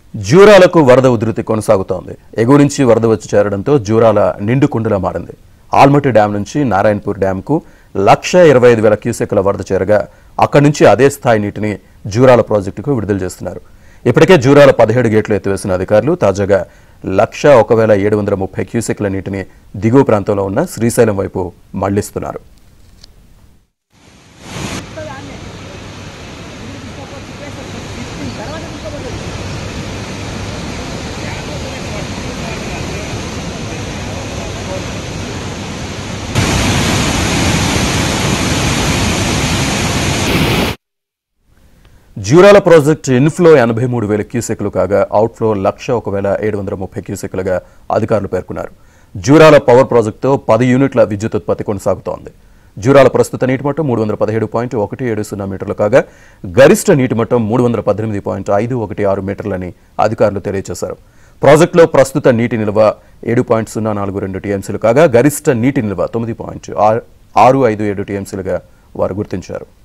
జూరాలకు వరద ఉధృతి కొనసాగుతోంది ఎగువ నుంచి వరద వచ్చి చేరడంతో జూరాల నిండు కుండలా మారింది ఆల్మట్టి డ్యాం నుంచి నారాయణపూర్ డ్యాంకు లక్ష ఇరవై ఐదు వేల క్యూసెక్ల వరద చేరగా అక్కడి నుంచి అదే స్థాయి నీటిని జూరాల ప్రాజెక్టుకు విడుదల చేస్తున్నారు ఇప్పటికే జూరాల పదిహేడు గేట్లు ఎత్తివేసిన అధికారులు తాజాగా లక్ష ఒక వేల ఏడు వందల ముప్పై క్యూసెక్ల నీటిని దిగువ ప్రాంతంలో ఉన్న శ్రీశైలం వైపు మళ్లిస్తున్నారు జ్యూరాల ప్రాజెక్టు ఇన్ఫ్లో ఎనభై మూడు వేల క్యూసెక్లు కాగా అవుట్ఫ్లో లక్ష ఒక వేల ఏడు వందల ముప్పై క్యూసెక్లుగా అధికారులు పేర్కొన్నారు జూరాల పవర్ ప్రాజెక్టుతో పది యూనిట్ల విద్యుత్ ఉత్పత్తి కొనసాగుతోంది జూరాల ప్రస్తుత నీటి మట్టం మూడు వందల పదిహేడు పాయింట్ ఒకటి ఏడు సున్నా మీటర్లు కాగా గరిష్ట నీటి మట్టం మూడు వందల పద్దెనిమిది పాయింట్ ఐదు ఒకటి ఆరు మీటర్లని అధికారులు తెలియజేశారు ప్రాజెక్టులో ప్రస్తుత నీటి నిల్వ ఏడు పాయింట్ సున్నా నాలుగు రెండు టీఎంసీలు కాగా గరిష్ట నీటి నిల్వ తొమ్మిది పాయింట్ ఆరు ఐదు ఏడు టీఎంసీలుగా వారు గుర్తించారు